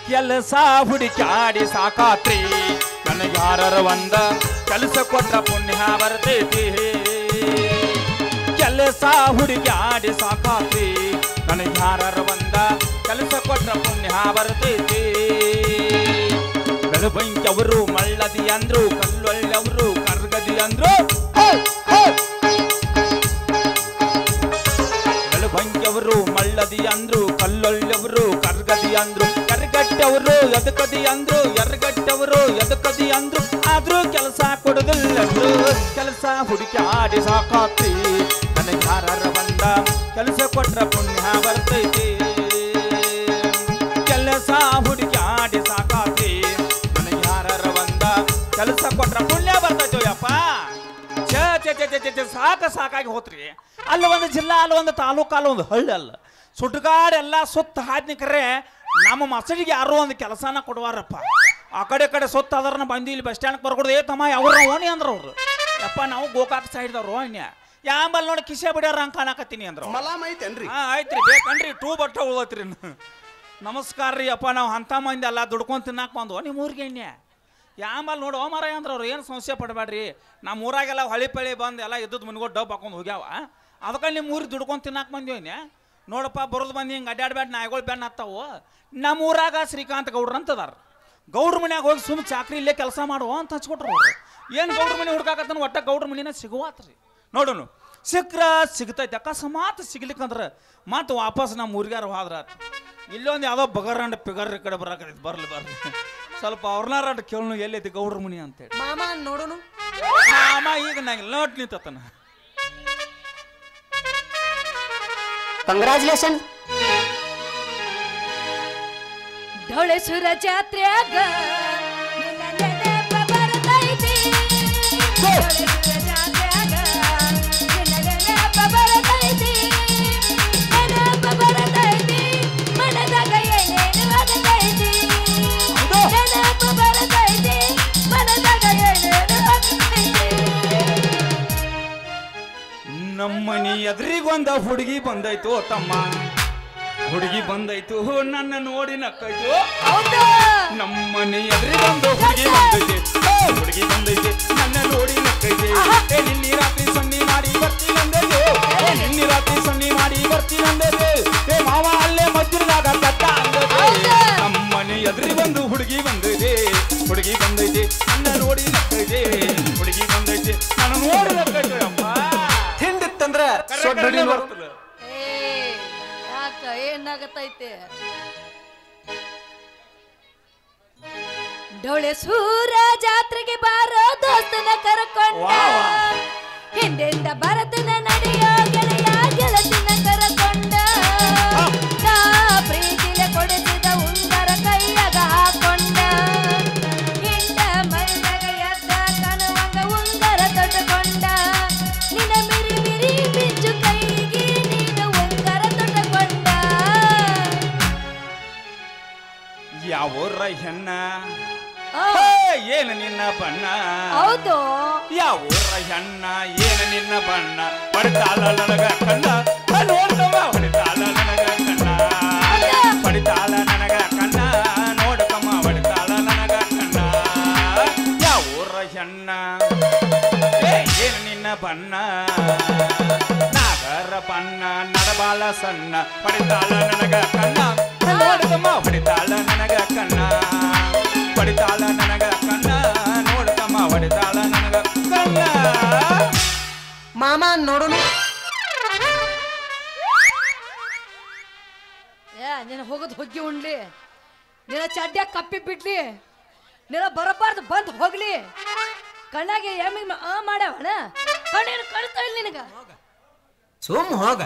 ಕೆಲಸ ಹುಡುಕಾಡಿ ಸಾಕಾತ್ರಿ ನನಗೆ ಯಾರ ಒಂದ ಕೆಲಸ ಕೊಟ್ರ ಪುಣ್ಯ ಬರ್ತೈತಿ ಕೆಲಸ ಹುಡುಕಾಡಿ ಸಾಕಾತ್ರಿ ನನಗೆ ಯಾರ ಒಂದ ಕೆಲಸ ಕೊಟ್ರ ಪುಣ್ಯ ಬರ್ತೈತಿ ಬೆಳಬಂಕಿ ಅವರು ಮಳ್ಳದಿ ಅಂದ್ರು ಕಲ್ಲೊಳ್ಳಿ ಅವರು ಕರ್ಗದಿ ಅಂದ್ರು ಬೆಳಬಂಕಿ ಅವರು ಮಳ್ಳದಿ ಅಂದ್ರು ಕಲ್ಲೊಳ್ಳೆವರು ಕರ್ಗದಿ ಅಂದ್ರು ಕರ್ಗಟ್ಟವರು ಎದಕದಿ ಅಂದ್ರು ಎರ್ಗಟ್ಟವರು ಎದಕದಿ ಅಂದ್ರು ಆದ್ರೂ ಕೆಲಸ ಕೊಡುದಿಲ್ಲಂದ್ರು ಕೆಲಸ ಹುಡುಕಾಡಿ ಸಾಕಾತಿ ನನಗೆ ಯಾರ ಬಂದ ಕೆಲಸ ಕೊಟ್ರ ಪುಣ್ಯ ಬರ್ತೈತಿ ಕೆಲಸ ಹುಡುಕಾಡಿ ಸಾಕಾತಿ ನನಗೆ ಯಾರ ಬಂದ ಕೆಲಸ ಕೊಟ್ರ ಪುಣ್ಯ ಬರ್ತೈತೋ ಯಪ್ಪ ಛೇ ಛೇ ಛೇ ಛೇ ಛೇ ಛೇ ಸಾಕ ಸಾಕಾಗಿ ಹೋತ್ರಿ ಅಲ್ಲಿ ಒಂದು ಜಿಲ್ಲಾ ಅಲ್ಲಿ ಒಂದು ತಾಲೂಕು ಅಲ್ಲಿ ಒಂದು ಹಳ್ಳಿ ಅಲ್ಲ ಸುಟ್ಗಾಡ್ ಎಲ್ಲ ಸುತ್ತ ಹಾದ್ನಿ ಕರೆ ನಮ್ಮ ಮಸಡಿಗೆ ಯಾರೋ ಒಂದು ಕೆಲಸನ ಕೊಡುವಾರಪ್ಪ ಆ ಕಡೆ ಕಡೆ ಸುತ್ತ ಅದರನ್ನ ಬಂದು ಇಲ್ಲಿ ಬಸ್ ಸ್ಟ್ಯಾಂಡ್ ಬರ್ಕೊಡ್ದು ಏ ತಮ್ಮ ಯಾವ್ರ ಓಣಿ ಅಂದ್ರ ಅವ್ರು ಯಪ್ಪ ನಾವು ಗೋಕಾಕ್ ಸೈಡ್ದವ್ರು ಅನ್ಯ ಯಾಂಬಲ್ ನೋಡಿ ಕಿಸೆ ಬಿಡ್ಯಾರ ಹಂಗೆ ಕಾಣಕತ್ತೀನಿ ಅಂದ್ರು ಮಲಾಮ್ ಐತೇನ್ರಿ ಹಾ ಆಯ್ತ್ರಿ ಬೇಕನ್ರಿ ಟೂ ಬಟ್ಟ ಉಳತ್ರಿ ನಮಸ್ಕಾರ ರೀ ಅಪ್ಪ ನಾವು ಅಂಥ ಮಂದಿ ಅಲ್ಲ ದುಡ್ಕೊಂಡ್ ತಿನ್ನಾಕ ಬಂದು ನಿಮ್ಮ ಊರಿಗೆ ಎಣ್ಣೆ ಯಾಂಬಲ್ ನೋಡು ಮರ ಅಂದ್ರ ಅವ್ರು ಏನು ಸಮಸ್ಯೆ ಪಡಬೇಡ್ರಿ ನಮ್ಮ ಊರಾಗೆಲ್ಲ ಹೊಳಿ ಪಳಿ ಬಂದು ಎಲ್ಲ ಇದ್ದದ್ದು ಮನ್ಗೋಡ್ ಡಬ್ ಹಾಕೊಂಡು ಹೋಗ್ಯಾವ ಅದಕ್ಕೆ ನಿಮ್ಮ ಊರಿಗೆ ದುಡ್ಕೊಂಡ್ ತಿನ್ನಾಕ ಬಂದಿವನ್ಯ ನೋಡಪ್ಪ ಬರೋದು ಬಂದು ಹಿಂಗೆ ಅಡ್ಡಾಡ್ಬೇಡ ನಾಯಿಗಳು ಬೆನ್ನ ಹತ್ತಾವು ನಮ್ಮ ಊರಾಗ ಶ್ರೀಕಾಂತ್ ಗೌಡ್ರು ಅಂತದಾರ ಗೌಡ್ರ ಮನ್ಯಾಗ ಹೋಗಿ ಸುಮ್ಮನೆ ಚಾಕ್ರಿ ಇಲ್ಲೇ ಕೆಲಸ ಮಾಡುವ ಅಂತ ಹಚ್ಕೊಟ್ರು ಅವ್ರು ಏನು ಗೌಡ್ರ ಮನೆ ಹುಡ್ಕಾಕತ್ತಾನ ಒಟ್ಟ ಗೌಡ್ರ ಮನಿನ ಸಿಗುವಾತ್ರಿ ನೋಡೋನು ಸಿಕ್ರ ಸಿಗ್ತೈತೆ ಅಕಸ್ಮಾತ್ ಸಿಗ್ಲಿಕ್ಕಂದ್ರೆ ಮತ್ತೆ ವಾಪಸ್ ನಮ್ಮ ಊರಿಗಾರ ಹೋದ್ರ ಇಲ್ಲೊಂದು ಯಾವುದೋ ಬಗರಂಡ ಪಿಗರ್ ಈ ಕಡೆ ಬರಾಕತ್ತೈತಿ ಬರ್ಲಿ ಬರ್ಲಿ ಸ್ವಲ್ಪ ಅವ್ರನ್ನಾರ ಕೇಳನು ಎಲ್ಲೈತಿ ಗೌಡ್ರ ಮನಿ ಅಂತೇಳಿ ಮಾಮ ನೋಡೋನು ಮಾಮ ಈಗ ನಂಗೆ ನೋಟ್ ನಿಂತತನ ಕಂಗ್ರಾಚುಲೇಷನ್ ಢೊಳೆಸುರ ಜಾತ್ರ್ಯಾಗ ನಿನ್ನ ನೆನಪ ಬರ್ತೈತಿ ಢೊಳೆಸುರ ಜಾತ್ರ್ಯಾಗ ನಿನ್ನ ನೆನಪ ಬರ್ತೈತಿ ನೆನಪ ಬರ್ತೈತಿ ಮನದಾಗ ಏನೇನು ಆಗತೈತಿ ನೆನಪ ಬರ್ತೈತಿ ಮನದಾಗ ಏನೇನು ಆಗತೈತಿ ನಮ್ಮನಿ ಎದುರಿಗೊಂದ ಹುಡುಗಿ ಬಂದೈತು ತಮ್ಮ ಹುಡುಗಿ ಬಂದೈತು ನನ್ನ ನೋಡಿ ನಕ್ಕೈತು ಹೌದು ನಮ್ಮನೆ ಎದುರಿಗೊಂದು ಹುಡುಗಿ ಬಂದೈತೆ ಏ, ಹುಡುಗಿ ಬಂದೈತೆ ನನ್ನ ನೋಡಿ ನಕ್ಕೈತೆ ಏ ನಿನ್ನೆ ರಾತ್ರಿ ಸೊನ್ನಿ ಮಾಡಿ ಬರ್ತೀನಂದೈತೆ ಏ ನಿನ್ನೆ ರಾತ್ರಿ ಸೊನ್ನಿ ಮಾಡಿ ಬರ್ತೀನಂದೈತೆ ಏ ಮಾವ ಅಲ್ಲೇ ಮಧ್ಯದಾಗ ಕಟ್ಟ ಅಂದೈತೆ ನಮ್ಮನೆ ಎದುರಿಗೊಂದು ಹುಡುಗಿ ಬಂದೈತೆ ಹುಡುಗಿ ಬಂದೈತೆ ನನ್ನ ನೋಡಿ ನಕ್ಕೈತೆ ಹುಡುಗಿ ಬಂದೈತೆ ನನ್ನ ನೋಡಿ ನಕ್ಕೈತೆ ಅಪ್ಪ ಹಿಂಡಿತ್ತಂದ್ರ ಕರೆ ಸೊಡ್ಡಿ ಕರೆನೇ ನೋಡು ಬರ್ತದೆ. ಏ ಯಾಕ ಏನಾಗತೈತೆ ಡೊಳೆ ಸೂರ ಜಾತ್ರೆಗೆ ಬಾರೋ ದೋಸ್ತನ ಕರ್ಕೊಂಡ ವಾ, ವಾ. ಹಿಂದೆಂದ ಭರತನ ನಡೆಯೋ ಗೆಳೆಯ ಗೆಳತಿನ ಕರಕೊಂಡ ನಾ ಪ್ರೀತಿಲ ಕೊಡಿಸಿದ ಉಂಗರ ಕೈಯಾಗ ಹಾಕೊಂಡ ಹಿಂಡ ಮೈದಾಗ ಎದ್ದ ಕಣವಂಗ ಉಂಗರ ತೊಟ್ಟಕೊಂಡ ನಿನ ಮಿರಿ ಮಿರಿ ಮಿಂಚು ಕೈಗೆ ನೀನು ಉಂಗರ ತೊಟ್ಟಕೊಂಡ ಯಾವೂರ ಹೆಣ್ಣ ಆ, ಹೇ, ಏನು ನಿನ್ನ ಬಣ್ಣ ಹೌದು ಯಾವ ಊರ ಹೆಣ್ಣ ಏನ ನಿನ್ನ ಬಣ್ಣ ಪಡಿತಾಳ ನನಗ ಕಣ್ಣ ನೋಡ್ತವ ಹೊಡಿತಾಳ ನನಗ ಕಣ್ಣ ಪಡಿತಾಳ ನನಗ ಕಣ್ಣ ನೋಡ್ಕಮ್ಮ ಹೊಡಿತಾಳ ನನಗ ಕಣ್ಣ ಯಾವ ಊರ ಹೆಣ್ಣ ಏ, ಏನ ನಿನ್ನ ಬಣ್ಣ ನಾಗರ ಬಣ್ಣ ನಡಬಾಲ ಸಣ್ಣ ಪಡಿತಾಳ ನನಗ ಕಣ್ಣ ನೋಡ್ಕಮ್ಮ ಹೊಡಿತಾಳ ನನಗ ಕಣ್ಣ ಪಡಿತಾಳ ನನಗ ಕಣ್ಣ ನೋಡ್ಕಮ್ಮ ಹೊಡಿತಾಳ ನನಗ ಕಣ್ಣ ಮಾಮ ನೋಡೋನು ಏ ನಿನ್ನ ಹೋಗೋದು ಹೊಗ್ಗಿ ಉಣ್ಲಿ ನಿನ್ನ ಚಡ್ಡ್ಯಾಗ ಕಪ್ಪಿ ಬಿಡ್ಲಿ ನಿನ್ನ ಬರಬಾರ್ದು ಬಂದ್ ಹೋಗ್ಲಿ ಕಣ್ಣಾಗೆ ಎಮ್ಮಿ ಆ ಮಾಡ್ಯಾವಣ ಕಣ್ಣೇನು ಕಾಣ್ತಾ ಇಲ್ಲ ನಿನಗ ಸುಮ್ ಹೋಗ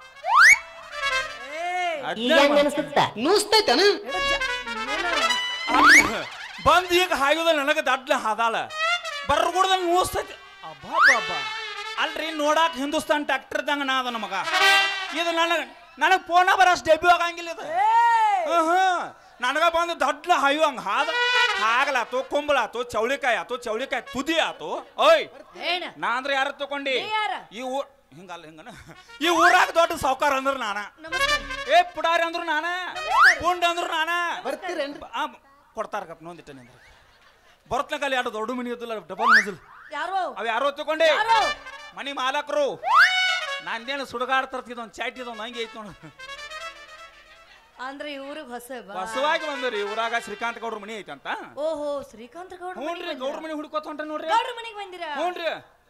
ಈಗ ಹೆಂಗ್ ಅನಿಸುತ್ತ ನೂಸ್ತೈತನ ಎಡ ಜ- ನೀನು- ಬಂದ್ ಈಗ ಹಾಯೋದ ನನಗ ದಡ್ಲ ಹಾದಾಳ ಬರ್ಗುಡ್ದ ಮೂಸ್ತೈತಿ ಅಬ್ಬಾ ಬಾಬಾ ಅಲ್ರಿ ನೋಡಾಕ್ ಹಿಂದೂಸ್ತಾನ್ ಟ್ರ್ಯಾಕ್ಟರ್ ದಂಗ ನಾ ಅದ ನಮಗ ಇದು ನನಗ ನನಗ ಫೋನ ಬರಷ್ಟು ಡೆಬ್ಯೂ ಆಗಂಗಿಲ್ಲ ಇದು ಹ್ಮ್ ಹ್ಮ್ ನನಗ ಬಂದು ದಡ್ಲ ಹಾಯು ಹಂಗ ಹಾದ ಹಾಗಲಾತು ಕುಂಬಳಾತು ಚೌಳಿಕಾಯಿ ಆತು ಚೌಳಿಕಾಯಿ ತುದಿ ಆತು ಓಯ್ ಏನ ನಾ ಅಂದ್ರೆ ಯಾರ ತಕೊಂಡಿ ನೀ ಯಾರ? ಈ ಊರ್ ಹಿಂಗಲ್ಲ ಹಿಂಗನ ಈ ಊರಾಗ ದೊಡ್ಡ ಸಾವುಕಾರ ಅಂದ್ರ ನಾನ ನಮಸ್ಕಾರ ಏ ಪುಡಾರಿ ಅಂದ್ರು ನಾನ ಪುಂಡ ಅಂದ್ರು ನಾನ ಬರ್ತೀರೇನ್ರಿ ಆ ಕೊಡ್ತಾರ ಕಪ್ ನೋಂದಿಟ್ಟ ನಿಂದ್ರೆ ಬರ್ತನಕಲ್ಲಿ ಎರಡು ದೊಡ್ಡ ಮನಿ ಇದ್ದಲ್ಲ ಡಬಲ್ ಮಜಲ್ ಯಾರೋ ಅವ್ ಯಾರೋ ತಗೊಂಡೆ ಯಾರೋ ಮನಿ ಮಾಲಕರು ನಂದೇನು ಸುಡುಗಾಡ್ ತರ್ತಿದ್ ಒಂದು ಚಾಟ್ ಇದೊಂದು ಹಂಗೆ ಐತಿ ನೋಡು ಅಂದ್ರೆ ಇವ್ರಿಗೆ ಹೊಸ ಬಾ ಹೊಸವಾಗಿ ಬಂದ್ರಿ ಊರಾಗ ಶ್ರೀಕಾಂತ್ ಗೌಡ್ರ ಮನಿ ಐತಿ ಅಂತ ಓಹೋ ಶ್ರೀಕಾಂತ ಗೌಡ್ರ ಹ್ಞೂನ್ರಿ ಮನೆಗೆ ಗೌಡ್ರ ಮನಿ ಹುಡ್ಕೋತ ಹೊಂಟ ನೋಡ್ರಿ ಗೌಡ್ರ ಮನೆಗೆ ಬಂದಿರಾ ಹ್ಞೂನ್ರಿ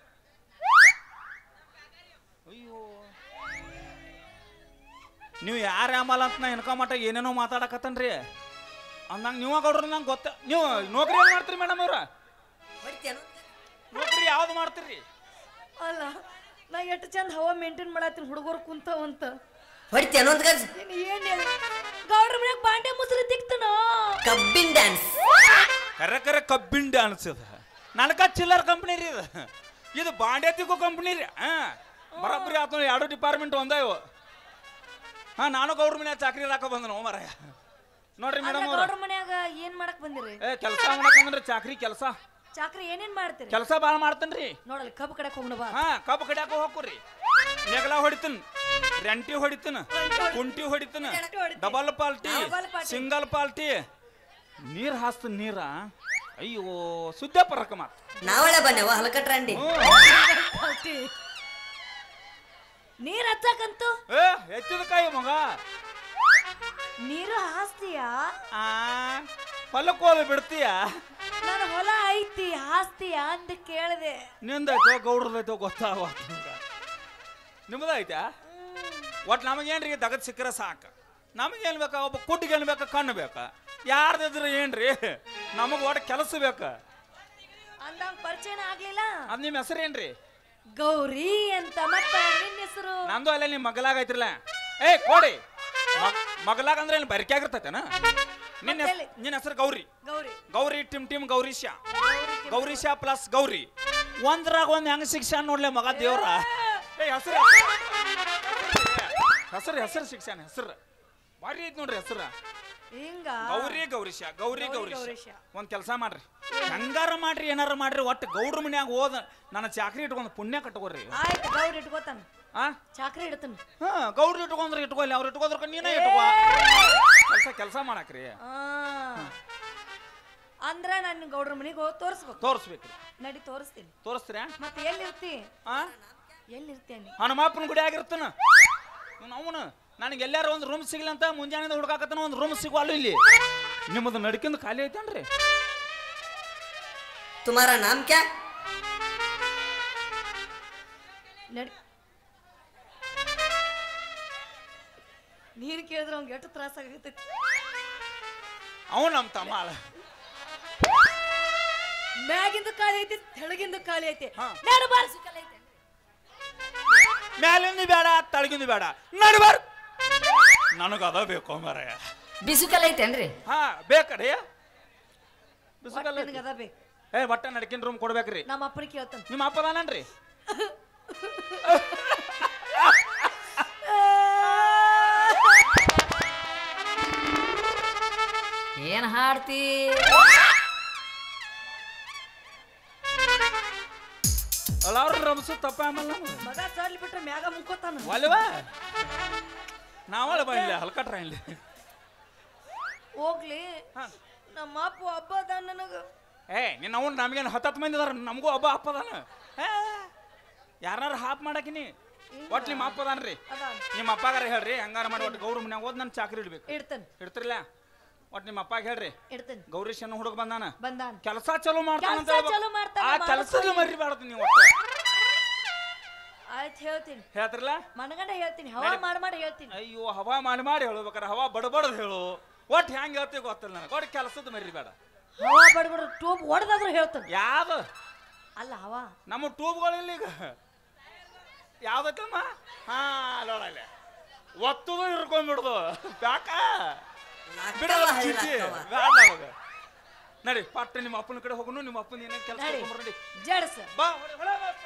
ಅಯ್ಯೋ ನೀವು ಯಾರ ಆಮಲ್ಲ ಅಂತ ನಾ ಇನ್ಕಮ್ ಮಟ್ಟ ಏನೇನೋ ಮಾತಾಡಕತ್ತನ್ರಿ ಅಂದಂಗ ನೀವ ಗೌಡ್ರ ನಂಗೆ ಗೊತ್ತ ನೀವು ನೌಕರಿ ಏನ್ ಮಾಡ್ತೀರಿ ಮೇಡಮ್ ಅವ್ರ ನೌಕರಿ ಯಾವ್ದು ಮಾಡ್ತೀರಿ ಅಲ್ಲ ನಾ ಎಷ್ಟು ಚಂದ ಹವಾ ಮೇಂಟೈನ್ ಮಾಡತ್ತೀನಿ ಹುಡುಗರು ಕುಂತಾವಂತ ಹೊಡಿತೇನೋ ಅಂತ ಗಜ್ ನೀನ್ ಏನ್ ಹೇಳಿ ಗೌಡ್ರ ಮನ್ಯಾಗ ಬಾಂಡೆ ಮುಸುರಿ ತಿಕ್ತನ ಕಬ್ಬಿನ ಡ್ಯಾನ್ಸ್ ಕರೆ ಕರೆ ಕಬ್ಬಿನ ಡ್ಯಾನ್ಸ್ ಇದು ನನಕ ಚಿಲ್ಲರ್ ಕಂಪ್ನಿ ರೀ ಇದು ಇದು ಬಾಂಡೆ ತಿಕ್ಕೋ ಕಂಪ್ನಿ ರೀ ಹಾ ಬರೋಬ್ಬರಿ ಆತು ಎರಡು ಡಿಪಾರ್ಟ್ಮೆಂಟ್ ಒಂದ ಇವು ಹಾ ನಾನು ಗೌಡ್ರ ಮನ್ಯಾಗ ಚಾಕ್ರಿ ಹಾಕ ಬಂದನು ಮರಾಯ ನೋಡ್ರಿ ಮೇಡಮ್ ಅವ್ರ ಗೌಡ್ರ ಮನ್ಯಾಗ ಏನ್ ಮಾಡಕ್ ಬಂದಿರಿ ಏ ಕೆಲಸ ಮಾಡಕಂದ್ರೆ ಚಾಕ್ರಿ ಕೆಲಸ ಚಾಕ್ರಿ ಏನೇನ್ ಮಾಡ್ತೀರಿ ಕೆಲಸ ಭಾಳ ಮಾಡ್ತೇನ್ರಿ ನೋಡಲ್ಲ ಕಬ್ಬು ಕಡೆಕ್ ಹೋಗೋಣ ಬಾ ಹಾ ಕಬ್ಬು ಕಡಿಯಾಕ ಹೋಗ್ರಿ ನೆಗಲ ಹೊಡಿತನ್ ರೆಂಟಿ ಹೊಡಿತನ ಕುಂಟಿ ಹೊಡಿತನ double party Double party. Single party ನೀರ್ ಹಾಸ್ತನ್ ನೀರ ಅಯ್ಯೋ ಸುದ್ದ ಪರಕ ಮಾತ್ ನಾವಳೆ ಬನ್ನೇವ ಹಲಕಟ್ರಂಡಿ ನೀರ್ ಹಚ್ಚಕಂತು ಏ ಹೆಚ್ಚಿದ ಕಾಯಿ ಮಗ ನೀರು ಹಾಸ್ತೀಯಾ ಆ ಹೊಲಕ್ಕೆ ಹೋಗಿ ಬಿಡ್ತೀಯ ನನ್ನ ಹೊಲ ಐತಿ ಹಾಸ್ತೀಯಾ ಅಂತ ಕೇಳಿದೆ ನಿಂದೈತೋ ಗೌಡ್ರದೈತೋ ಗೊತ್ತಾಗ ನಿಮ್ದೈತಾ ಒಟ್ಟು ನಮಗೇನ್ರಿ ದಗದ್ ಸಿಕ್ಕರೆ ಸಾಕು ನಮಗೇನು ಬೇಕಾ ಒಬ್ಬ ಕುಟ್ಟಿಗೆ ಏನು ಬೇಕಾ ಕಣ್ಣು ಬೇಕಾ ಯಾರ್ದಿದ್ರೆ ಏನ್ರಿ ನಮಗೆ ಒಟ್ಟು ಕೆಲಸ ಬೇಕಾ ಅಂದಂಗ ಪರಿಚಯನ ಆಗ್ಲಿಲ್ಲ ಅದು ನಿಮ್ಮ ಹೆಸರೇನ್ರಿ ಗೌರಿ ಅಂತ ಮತ್ತ ನಿನ್ನ ಹೆಸರು ನಂದು ಅಲ್ಲೇ ನಿಮ್ಮ ಮಗಲಾಗ ಐತ್ರಲ್ಲ ಏ ಕೊಡಿ ಮಗ್- ಮಗಲಾಗ ಅಂದ್ರೆ ಇಲ್ಲಿ ಬರಿಕೆ ಆಗಿರ್ತೈತೇನ ನಿನ್ನ ಹೆಸ್- ಮತ್ತೆಲ್ಲಿ? ನಿನ್ನ ಹೆಸರು ಗೌರಿ ಗೌರಿ ಗೌರಿ ಟಿಮ್ ಟಿಮ್ ಗೌರೀಶ ಗೌರೀಶ ಪ್ಲಸ್ ಗೌರಿ ಒಂದ್ರಾಗ ಒಂದ್ ಹೆಂಗ್ ಶಿಕ್ಷಣ ನೋಡ್ಲೆ ಮಗ ದೇವ್ರ ಏ ಹೆಸರು ಹೆಸರು ಹೆಸರು ಶಿಕ್ಷಣ ಹೆಸರು ಭಾರಿ ಐತ್ ನೋಡ್ರಿ ಹೆಸರು ಹಿಂಗ ಗೌರಿ ಗೌರೀಶ ಗೌರಿ ಗೌರಿ ಗೌರೀಶ ಗೌರೀಶ. ಒಂದ್ ಕೆಲಸ ಮಾಡ್ರಿ ಹೆಂಗಾರ ಮಾಡ್ರಿ ಏನಾರ ಮಾಡ್ರಿ ಒಟ್ಟು ಗೌಡ್ರ ಮನ್ಯಾಗ ಹೋದ ನನ್ನ ಚಾಕ್ರಿ ಇಟ್ಕೊಂಡ್ ಪುಣ್ಯ ಕಟ್ಕೋರಿ ಆಯ್ತು ಗೌರಿ ಇಟ್ಕೋತಾನ ಆ ಚಾಕ್ರಿ ಇಡ್ತಾನ ಹಾ ಗೌಡ್ರು ಇಟ್ಕೊಂಡ್ರೆ ಇಟ್ಕೊಲ್ಲಿ ಅವ್ರು ಇಟ್ಕೋದ್ರ ನೀನೇ ಇಟ್ಕೋ ಕೆಲಸ ಕೆಲಸ ಮಾಡಾಕ್ರಿ ಆ. ಅಂದ್ರ ನಾನು ಗೌಡ್ರ ಮನೆಗೆ ಹೋಗಿ ತೋರಿಸ್ಬೇಕು ತೋರಿಸ್ಬೇಕ್ರಿ ನಡಿ ತೋರಿಸ್ತೀನಿ ತೋರಿಸ್ತೀರಾ ಮತ್ತೆ ಎಲ್ಲಿರ್ತಿ ಆ ಎಲ್ಲಿರ್ತೇನೆ ಹನುಮಪ್ಪನ ಗುಡಿ ಆಗಿರ್ತಾನ ಅವನು ನನಗೆ ಎಲ್ಲಾರು ಒಂದು ರೂಮ್ ಸಿಗ್ಲಿ ಅಂತ ಮುಂಜಾನೆ ಹುಡುಕಾಕತ್ತಾನ ಒಂದು ರೂಮ್ ಸಿಗುವಲ್ಲ ಇಲ್ಲಿ ನಿಮ್ಮದು ನಡ್ಕಿಂದ ಖಾಲಿ ಐತೇನ್ರಿ ತುಮಾರ ನಾಮ್ ಕ್ಯಾ ನಡಿ ನೀನು ಕೇಳಿದ್ರೆ ಅವ್ನಿಗೆ ಎಷ್ಟು ತ್ರಾಸ ಆಗತೈತಿ ಅವನು ನಮ್ಮ ತಮ್ಮ ಅಲ್ಲ ಮ್ಯಾಗಿಂದ ಖಾಲಿ ಐತಿ ತೆಳಗಿಂದ ಖಾಲಿ ಐತಿ ಹಾ. ನಡು ಬಾರ್ಸು ಖಾಲಿ ಐತಿ ಮ್ಯಾಲಿಂದ ಬೇಡ ತಳಗಿಂದ ಬೇಡ ನಡ್ಬಾರ್ ನನಗೆ ಅದ ಬೇಕು ಮಾರಾಯ ಬಿಸುಕಲ್ ಐತೇನ್ರಿ ಹಾ ಬೇಕಡಿ ಬಿಸಿಗಲ್ಲ ನಿನಗೆ ಅದ ಬೇಕು ಏ ಬಟ್ಟೆ ನಡ್ಕಿನ ರೂಮ್ ಕೊಡ್ಬೇಕ್ರಿ ನಮ್ಮ ಅಪ್ಪನ ಕೇಳ್ತಾನೆ ನಿಮ್ಮ ಅಪ್ಪ ಅದಾನನ್ರಿ ಏನ್ ಹಾಡ್ತಿ ಅಲ್ಲ ಅವ್ರ ರಮಸು ತಪ್ಪ ಆಮೇಲೆ ನಮ್ಗೆ ಮಗ ಸರ್ಲಿ ಬಿಟ್ರೆ ಮ್ಯಾಗ ಮುಕ್ಕೋತಾನ ಒಲ್ವಾ ನಾವಳ ಬಂದ್ಲಿ ಹಲ್ಕಟ್ರ ಇಲ್ಲಿ ಹೋಗ್ಲಿ ಹಾ. ನಮ್ಮ ಅಪ್ಪ ಹಬ್ಬ ಅದ ನನಗ ಏ ನಿನ್ನ ಅವ್ನು ನಮಗೇನು ಹತ್ತತ್ತು ಮಂದಿ ಅದಾರ ನಮಗೂ ಹಬ್ಬ ಅಪ್ಪ ಅದಾನ ಯಾರು ಹಾಪ್ ಮಾಡಾಕಿನಿ ಒಟ್ಟು ನಿಮ್ಮ ಅಪ್ಪ ಅದಾನ್ರಿ ಅದ ನಿಮ್ಮ ಅಪ್ಪಗಾರ ಹೇಳ್ರಿ ಹಂಗಾರ ಮಾಡಿ ಒಟ್ಟು ಗೌಡ್ರ ಮನ್ಯಾಗ ಓದ್ ನನ್ನ ಚಾಕ್ರಿ ಇಡ್ಬೇಕು ಇಡ್ತಾನೆ ಇಡ್ತಿರ್ಲ ಒಟ್ಟು ನಿಮ್ಮ ಅಪ್ಪಾಗ ಹೇಳ್ರಿ ಇಡ್ತಾನೆ ಗೌರೀಶ್ ಅನ್ನೋ ಹುಡುಗ ಬಂದಾನ ಬಂದಾನ ಕೆಲಸ ಚಲೋ ಮಾಡ್ತಾನ ಅಂತ ಕೆಲ್ಸ ಹೇಳ್ಬೇಕು. ಚಲೋ ಮಾಡ್ತಾನ, ಆ ಕೆಲಸದ ಮಾಡ್ಕೊಳ್ಳಿ. ಮರಿಬಾರ್ದು ನೀವು ಒಟ್ಟು ಆಯ್ತು ಹೇಳ್ತೀನಿ ಹೇಳ್ತಿರ್ಲ ಮನಗಂಡ ಹೇಳ್ತೀನಿ ಹವಾ ಮಾಡಿ ಮಾಡಿ ಹೇಳ್ತೀನಿ ಅಯ್ಯೋ ಹವಾ ಮಾಡಿ ಮಾಡಿ ಹೇಳ್ಬೇಕಾರೆ ಹವಾ ಬಡಬಡದ್ ಹೇಳು ಒಟ್ಟು ಹೆಂಗ್ ಹೇಳ್ತೀವಿ ಗೊತ್ತಿಲ್ಲ ನನಗೆ ಒಟ್ಟು ಕೆಲಸದ ಮರಿಬೇಡ ಹವಾ ಬಡ್ಬಿಡ ಟೂಬ್ ಹೊಡೆದಾದ್ರು ಹೇಳ್ತಾನೆ ಯಾವ್ದು ಅಲ್ಲ ಹವಾ ನಮ್ಮ ಟ್ಯೂಬ್ಗಳಿಲ್ಲ ಈಗ ಯಾವ್ದೈತಮ್ಮ ಹಾ ನೋಡಲ್ಲ ಒತ್ತದು ಹಿಡ್ಕೊಂಡ್ಬಿಡ್ದು ಬ್ಯಾಕ ಬಿಡಲ್ಲ ಚೀಚಿ ಬೇಡ ಅವಾಗ ನಡಿ ಪಟ್ಟ ನಿಮ್ಮ ಅಪ್ಪನ ಕಡೆ ಹೋಗೋನು ನಿಮ್ಮ ಅಪ್ಪನ ಏನೇನು ಕೆಲಸ ನಡಿ ನಡಿ ಜಡ್ಸ ಬಾ ಹೊಡೆ, ಹೊಡೆ, ಬಾ.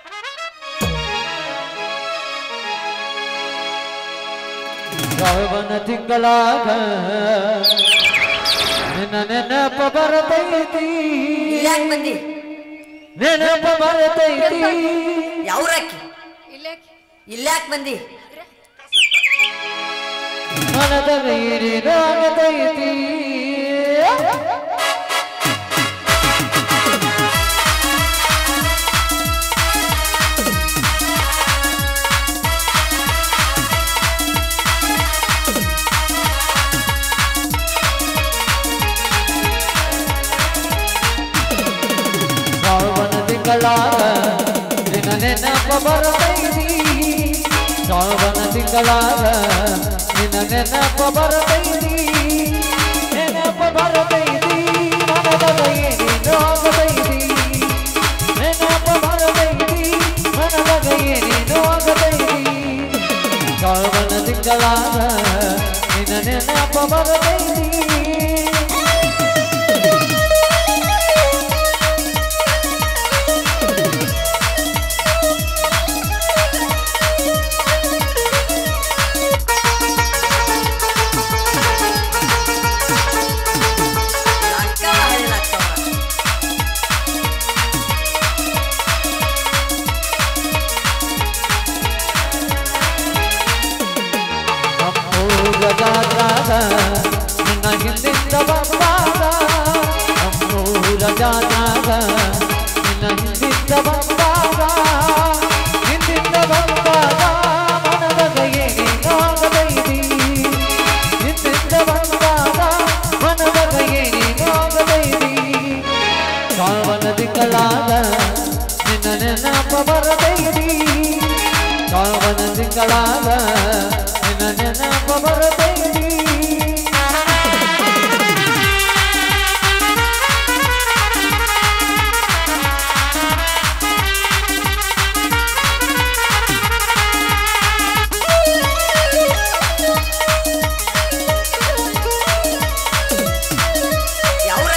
ಶ್ರಾವಣ ತಿಂಗಳಾಗ ನಿನ್ನ ನೆನಪ ಬರತೈತಿ ಇಲ್ಯಾಕ್ ಬಂದಿ ನೆನಪ ಬರತೈತಿ ಯಾವ್ರಾಕಿ ಇಲ್ಲೇ ಇಲ್ಯಾಕ್ ಬಂದಿ ಮನದಾಗ ಏನೇನೋ ಆಗತೈತಿ ಸಾವನ ತಿಂಗಳಾಗ ನಿನ್ನ ನೆನಪ ಬರತೈತಿ ಸಾವನ ತಿಂಗಳಾಗ ನಿನ್ನ ನೆನಪ ಬರತೈತಿ ನೆನಪ ಬರತೈತಿ ಮನದಾಗ ಏನೇನೋ ಆಗತೈತಿ ನೆನಪ ಬರತೈತಿ ಮನದಾಗ ಏನೇನೋ ಆಗತೈತಿ ಸಾವನ ತಿಂಗಳಾಗ ನಿನ್ನ ನೆನಪ ಬರತೈತಿ ನಾಟಕ ಹಳ್ಳಿ ನಾಟಕ ನಮ್ಮೂರ ಜಾತ್ರಾಗ ನಿನ್ನ ಹಿಂದಿಂದ ಬಂದಾಗ ನಮ್ಮೂರ ಜಾತ್ರಾಗ ನಿನ್ನ ಹಿಂದಿಂದ ಬಂದಾಗ ಹಿಂದಿಂದ ಬಂದಾಗ ಮನದಾಗ ಏನೇನೋ ಆಗತೈತಿ ಹಿಂದಿಂದ ಬಂದಾಗ ಮನದಾಗ ಏನೇನೋ ಆಗತೈತಿ ಸಾವನ ತಿಂಗಳಾಗ ನಿನ್ನ ನೆನಪ ಬರತೈತಿ ಸಾವನ ತಿಂಗಳಾಗ ನಿನ್ನ ನೆನಪ ಬರತೈತಿ ಯಾವ್ರ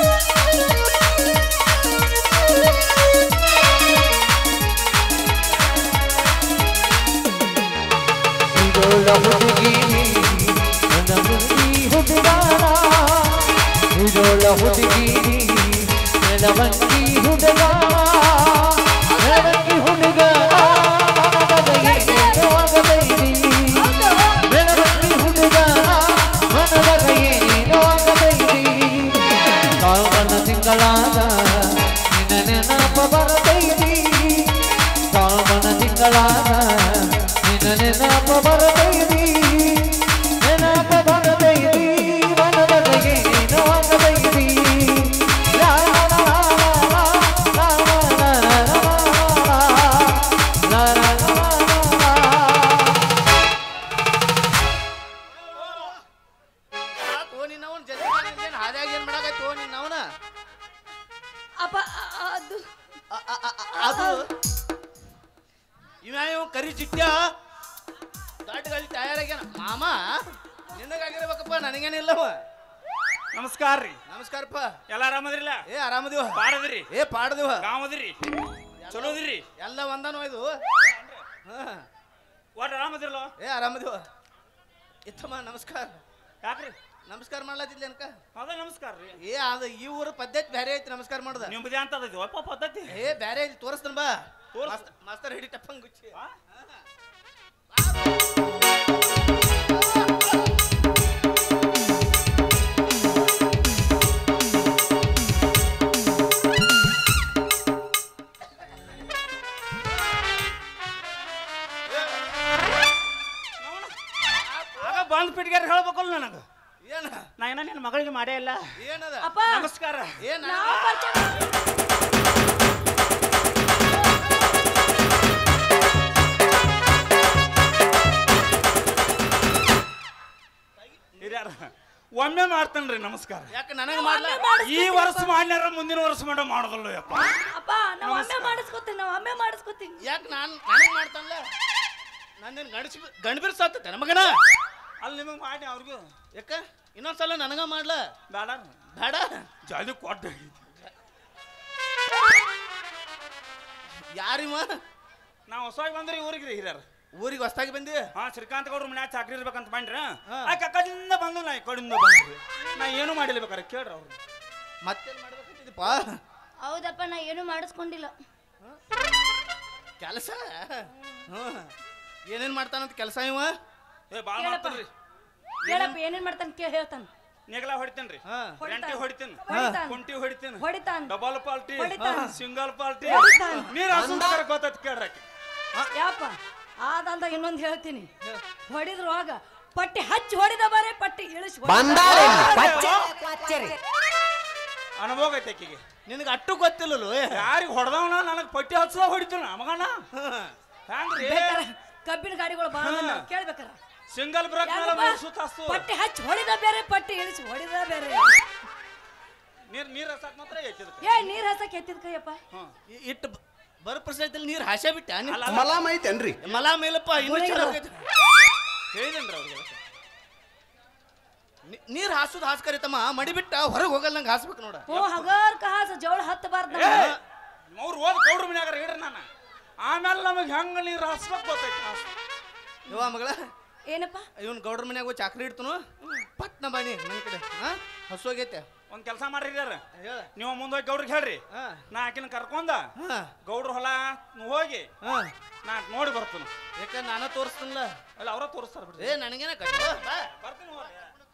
ಇದೊಳ ಹುಡುಗಿ ನನ್ನ ಮುಗಿ ಹುಡುಗಾರ ಇದೊಳ ಹುಡುಗಿ ನೆಲವಂಗಿ ಹುಡುಗಾರ ನೆಲವಂಗಿ ಹುಡುಗಾರ ಮನದಾಗ ಏನೇನೋ ಆಗತೈತಿ ಬೆಳವಂಗಿ ಹುಡುಗಾರ ಮನದಾಗ ಏನೇನೋ ಆಗತೈತಿ ಸಾವನ ತಿಂಗಳಾಗ ನಿನ್ನ ನೆನಪ ಬರತೈತಿ ಸಾವನ ತಿಂಗಳಾಗ ನಿನ್ನ ನೆನಪ ಬರತೈತಿ ನೆನಪ ಬರತೈತಿ ಮನದಾಗ ಏನೇನೋ ಆಗತೈತಿ ಲಾ ಲಾ ಲಾ ಲಾ ಲಾ ಲಾ ಲಾ ಲಾ ಲಾ ಲಾ ಲಾ ಲಾ. ತೋ ನಿನ್ನವನ್ ಜಲ್ದಿ ಹಾದ್ಯಾಗ ಏನ್ ಮಾಡಾಕತ್ತೋ ನಿನ್ನವನ ಅಪ್ಪ ಅ- ಅ- ಅದು ಅದು ಇವ ಇವ ಕರಿ ಚಿಟ್ಟ ದಾಟದಲ್ಲಿ ತಯಾರಾಗ್ಯಾನ ಮಾಮ ನಿನಗಾಗಿರ್ಬೇಕಪ್ಪ ನನಗೇನಿಲ್ಲವ ನಮಸ್ಕಾರ ರೀ ನಮಸ್ಕಾರಪ್ಪ ಎಲ್ಲ ಆರಾಮದ್ರಿಲ್ಲ ಏ ಆರಾಮದಿವ ಪಾಡದ್ರಿ ಏ ಪಾಡದಿವ ಗಾಮದ್ರಿ ಚಲೋದ್ರಿ ಎಲ್ಲ ಒಂದನೋ ಇದು ಹಾ ಒಟ್ಟು ಆರಾಮದಿರಲ್ಲ ಏ ಆರಾಮದಿವ ಇತ್ತಮ್ಮ ನಮಸ್ಕಾರ ಯಾಕ್ರಿ ನಮಸ್ಕಾರ ಮಾಡ್ಲತ್ತಿದ್ಲಿ ಅನ್ಕ ಅದ ನಮಸ್ಕಾರ ರೀ ಏ ಅದ ಈ ಊರ ಪದ್ಧತಿ ಬೇರೆ ಐತಿ ನಮಸ್ಕಾರ ಮಾಡುದ ನಿಮ್ದೇ ಅಂತ ಅದೈತಿ ಒಪ್ಪ ಪದ್ಧತಿ ಏ ಬೇರೆ ಇಲ್ಲಿ ತೋರಿಸ್ತಾನ ಬಾ ತೋರ್ಸು. ಮಾಸ್ತ- ಮಾಸ್ತರ್ ಹಿಡಿ ಟಪ್ಪಂಗ್ ಗುಚ್ಚಿ ಆ? ಆಗ ಬಂದ್ ಪಿಟ್ಗಾರ ಹೇಳ್ಬೇಕಲ್ಲ ನನಗ ಏನ ನಾ ಏನ ನಿನ್ನ ಮಗಳಿಗೆ ಮಾಡೇ ಇಲ್ಲ ಏನದ ಅಪ್ಪ ನಮಸ್ಕಾರ ಏನ ನಾವು ಪರಿಚಯ ಹಿರಿಯರ ಒಮ್ಮೆ ಮಾಡ್ತೇನ್ರಿ ನಮಸ್ಕಾರ ಯಾಕೆ ನನಗೆ ಮಾಡ್ಲ ಈ ವರ್ಷ ಮಾಡ್ಯಾರ ಮುಂದಿನ ವರ್ಷ ಮಾಡೋ ಮಾಡೋದಲ್ಲ ಯಪ್ಪ ಅಪ್ಪ ನಾವು ಅಮ್ಮೆ ಮಾಡಿಸ್ಕೊತೀನಿ ನಾವು ಅಮ್ಮೆ ಮಾಡಿಸ್ಕೊತೀನಿ ಯಾಕೆ ನಾನು ನನಗೆ ಮಾಡ್ತಾನಲ್ಲ ನಂದೇನು ಗಣಸಿ ಗಣಬಿರ್ ಸಾತತೆ ನಮಗನ ಅಲ್ಲಿ ನಿಮಗೆ ಮಾಡಿ ಅವ್ರಿಗೂ ಯಾಕ ಇನ್ನೊಂದ್ಸಲ ನನಗ ಮಾಡ್ಲ ಬೇಡ ಬೇಡ ಜಲ್ದಿ ಕೊಟ್ಟು ಯಾರಿವ ನಾವು ಹೊಸವಾಗಿ ಬಂದ್ರಿ ಊರಿಗೆ ರೀ ಹಿರಿಯರ ಊರಿಗೆ ಹೊಸ್ತಾಗಿ ಬಂದಿ ಹಾ ಶ್ರೀಕಾಂತ್ ಗೌಡ್ರ ಮನ್ಯಾಗ ಚಾಕ್ರಿ ಇರ್ಬೇಕಂತ ಮಾಡ್ರಿ ಹಾ. ಆ ಕಕ್ಕದಿಂದ ಬಂದು ನಾ ಈ ಕಡೆಯಿಂದ ಬಂದ್ರಿ ನಾ ಏನು ಮಾಡಿಲ್ಲ ಬೇಕಾರೆ ಕೇಳ್ರಿ ಅವ್ರು ಮತ್ತೇನು ಮಾಡ್ಬೇಕಂತಿದ್ದಪ್ಪ ಹೌದಪ್ಪ ನಾ ಏನು ಮಾಡಿಸ್ಕೊಂಡಿಲ್ಲ ಕೆಲಸ ಹ್ಞೂ ಏನೇನು ಮಾಡ್ತಾನಂತ ಕೆಲಸ ಇವ ಏ ಭಾಳ ಕೇಳಪ್ಪ. ಮಾಡ್ತಾರ್ರಿ ಕೇಳಪ್ಪ ಏನೇನ್ ಮಾಡ್ತಾನ ಕೇಳಿ ಹೇಳ್ತಾನ ನೆಗಲ ಹೊಡಿತೇನ್ರಿ ಹಾ ಗಂಟೆ ಹೊಡಿತೇನೆ ಹೊಡಿತಾನ ಕುಂಟಿ ಹೊಡಿತೇನೆ ಹೊಡಿತಾನ ಡಬಲ್ ಪಾಲ್ಟಿ ಹೊಡಿತಾನ. ಸಿಂಗಲ್ ಪಾಲ್ಟಿ ಹೊಡಿತಾನ. ನೀರ್ ಹಸುಂದ್ರ ಗೊತ್ತೈತಿ ಕೇಳ್ರಕ್ಕೆ ಯಾಪ ಆದಂದ ಇನ್ನೊಂದ್ ಹೇಳ್ತೀನಿ ಹೊಡಿದ್ರು ಆಗ ಪಟ್ಟಿ ಹಚ್ಚಿ ಹೊಡಿದ ಬಾರೆ ಪಟ್ಟಿ ಇಳಿಸಿ ಅನುಭವ ಐತೆ ಆಕಿಗೆ ನಿನಗೆ ಅಟ್ಟು ಗೊತ್ತಿಲ್ಲಲು ಯಾರಿಗೆ ಹೊಡೆದವನ ನನಗೆ ಪಟ್ಟಿ ಹಚ್ಚ ಹೊಡಿತಾನ ಮಗನ ಹ್ಯಾಂಗ್ರಿ ಬೇಕಾರ ಕಬ್ಬಿನ ಗಾಡಿಗಳು ಬಾಳ ಕೇಳ್ಬೇಕಾರ ಸಿಂಗಲ್ ಬ್ರೇಕ್ ಮೇಲೆ ಯಾಕಪ್ಪ? ಮೂರ್ ಸುತ್ತ ಹಸ್ತು ಪಟ್ಟಿ ಹಚ್ಚಿ ಹೊಡಿದ ಬೇರೆ ಪಟ್ಟಿ ಇಳಿಸಿ ಹೊಡಿದ ಬೇರೆ ನೀರ್ ನೀರ್ ಹಸಕ್ ಮಾತ್ರ ಐತಿದಕ್ಕೆ ಏ ನೀರ್ ಹಸಕ್ ಎತ್ತಿದ ಕೈಯಪ್ಪ ಇಟ್ಟು ಬರ ಪ್ರಶ್ನೆದಲ್ಲಿ ನೀರು ಹಾಸೆ ಬಿಟ್ಟ ಅಲ್ಲ, ಮಲಾಮ್ ಐತೇನ್ರಿ ಮಲ ಮೇಲಪ್ಪ ಇನ್ನೂ ಮುಳುಗಿರೋ. ಚಲೋ ಆಗೈತೆ. ಹೇಳಿದೇನ್ರಿ ಅವ್ರಿಗೆ ನೀ- ನೀರ್ ಹಾಸುದು ಹಾಸ್ಕರಿತಮ್ಮ ಮಡಿ ಬಿಟ್ಟ ಹೊರಗೆ ಹೋಗಲ್ಲ ನಂಗೆ ಹಾಸ್ಬೇಕು ನೋಡ ಓ ಹಗರ್ ಕಹಾಸ ಜೋಳ ಹತ್ತಬಾರ್ದ ಅವ್ರು ಓದ್ ಗೌಡ್ರ ಮನ್ಯಾಗ ಹೇಳ್ರಿ ನಾನು ಆಮೇಲೆ ನಮಗೆ ಹೆಂಗ ನೀರ್ ಹಸ್ಬೇಕು ಗೊತ್ತೈತಿ ಯವ್ವ ಮಗಳ ಏನಪ್ಪ ಇವನ್ ಗೌಡ್ರ ಮನ್ಯಾಗ ಹೋಗಿ ಚಾಕ್ರಿ ಇಡ್ತನು ಪಟ್ನ ಬಾನಿ ಮನೆ ಕಡೆ ಹಾ ಹಸುವಾಗೈತೆ ಒಂದ್ ಕೆಲಸ ಮಾಡ್ರಿ ಯಾರ ಹೇಳ ನೀವು ಮುಂದೋಗಿ ಗೌಡ್ರಿಗೆ ಹೇಳ್ರಿ ಹಾ ನಾ ಆಕಿನ ಕರ್ಕೊಂಡ ಹಾ ಗೌಡ್ರ ಹೊಲ ನೀವ್ ಹೋಗಿ ಹಾ ನಾ ನೋಡಿ ಬರ್ತೀನಿ ಯಾಕ ನಾನ ತೋರಿಸ್ತನಲ್ಲ ಅಲ್ಲ ಅವ್ರ ತೋರಿಸ್ತಾರ ಬಿಡ್ರಿ ಏ ನನಗೇನ ಕಟ್ಟು ಬಾ ಬರ್ತೀನಿ ಹೋಗ್ರಿ.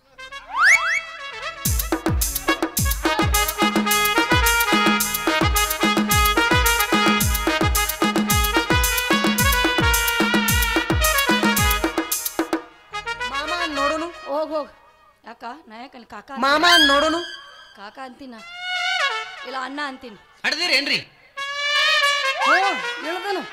ಮಾಮ ನೋಡುನು ಹೋಗ್ ಹೋಗ್ ಯಾಕ ನಾ ಯಾಕಲ್ಲಿ ಕಾಕ ಅಂತೀನಿ. ಮಾಮ ನೋಡುನು ಕಾಕ ಅಂತೀನ ಇಲ್ಲ ಅಣ್ಣ ಅಂತೀನಿ ಹಡ್ದಿರೇನ್ರಿ ಹ್ಞೂ ಇಳ್ದನು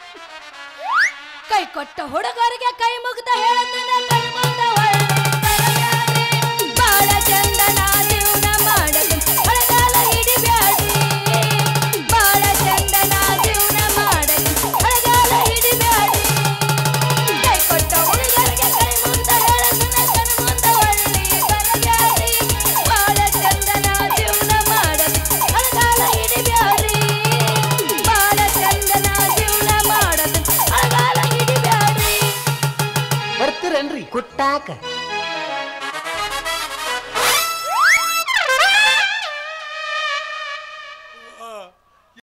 ಕೈ ಕೊಟ್ಟ ಹುಡುಗರಿಗೆ ಕೈ ಮುಗ್ದ ಹೇಳುತ್ತೇನೆ ಕೈ ಮುಗ್ದ ಹೊಳ್ಳಿ ಬರಬ್ಯಾಡ್ರಿ. ಬಾಳ ಚಂದನ ಜೀವನ ಮಾಡಲು ಹಳಗಾಲ ಹಿಡಿಬ್ಯಾಡ್ರಿ ಬಾಳ ಚಂದನ ಜೀವನ ಮಾಡಲು ಹಳಗಾಲ ಹಿಡಿಬ್ಯಾಡ್ರಿ ಕೈ ಕೊಟ್ಟ ಹುಡುಗರಿಗೆ ಕೈ ಮುಗ್ದ ಹೇಳುತ್ತೇನೆ ಕೈ ಮುಗ್ದ ಹೊಳ್ಳಿ ಬರಬ್ಯಾಡ್ರಿ ಬಾಳ ಚಂದನ ಜೀವನ ಮಾಡಲು ಹಳಗಾಲ ಹಿಡಿಬ್ಯಾಡ್ರಿ ಬಾಳ ಚಂದನ ಜೀವನ ಮಾಡಲು ಹಳಗಾಲ ಹಿಡಿಬ್ಯಾಡ್ರಿ ಬರ್ತೀರೇನ್ರಿ ಕುಟ್ಟಾಕ